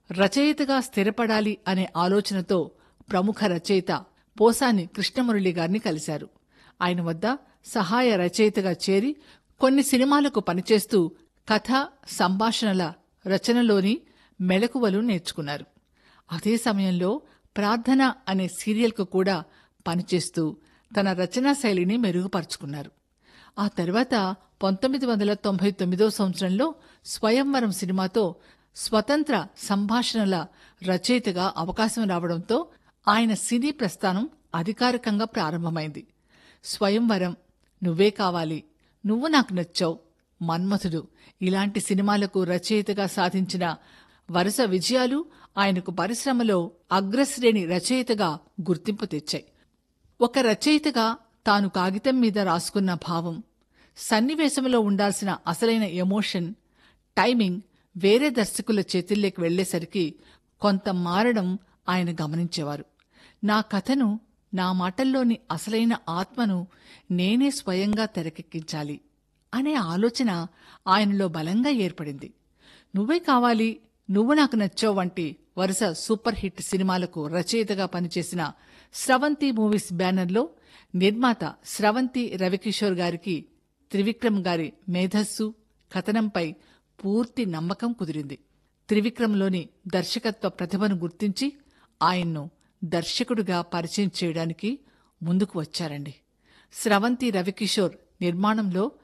రచయితగా స్థిరపడాలి అనే ఆలోచనతో ప్రముఖ రచయిత పోసాని కృష్ణమురళి గారిని కలిశారు ఆయన వద్ద సహాయ రచయితగా చేరి కొన్ని సినిమాలకు పనిచేస్తూ కథ సంభాషణల రచనలోని మెలకువలు నేర్చుకున్నారు అదే సమయంలో ప్రార్థన అనే సీరియల్కు కూడా పనిచేస్తూ తన రచనా శైలిని మెరుగుపరుచుకున్నారు ఆ తర్వాత పంతొమ్మిది వందల తొంభై తొమ్మిదో సంవత్సరంలో స్వయంవరం సినిమాతో స్వతంత్ర సంభాషణల రచయితగా అవకాశం రావడంతో ఆయన సినీ ప్రస్థానం అధికారికంగా ప్రారంభమైంది స్వయంవరం నువ్వే కావాలి నువ్వు నాకు నచ్చావు మన్మథుడు ఇలాంటి సినిమాలకు రచయితగా సాధించిన వరుస విజయాలు ఆయనకు పరిశ్రమలో అగ్రశ్రేణి రచయితగా గుర్తింపు తెచ్చాయి ఒక రచయితగా తాను కాగితం మీద రాసుకున్న భావం సన్నివేశంలో ఉండాల్సిన అసలైన ఎమోషన్ టైమింగ్ వేరే దర్శకుల చేతుల్లోకి వెళ్లేసరికి కొంత మారడం ఆయన గమనించేవారు నా కథను నా మాటల్లోని అసలైన ఆత్మను నేనే స్వయంగా తెరకెక్కించాలి అనే ఆలోచన ఆయనలో బలంగా ఏర్పడింది నువ్వే కావాలి నువ్వు నాకు నచ్చావు వంటి వరుస సూపర్ హిట్ సినిమాలకు రచయితగా పనిచేసిన స్రవంతి మూవీస్ బ్యానర్లో నిర్మాత స్రవంతి రవికిషోర్ గారికి త్రివిక్రమ్ గారి మేధస్సు కథనంపై పూర్తి నమ్మకం కుదిరింది త్రివిక్రమ్లోని దర్శకత్వ ప్రతిభను గుర్తించి ఆయన్ను దర్శకుడిగా పరిచయం చేయడానికి ముందుకు వచ్చారండి స్రవంతి రవికిషోర్ నిర్మాణంలో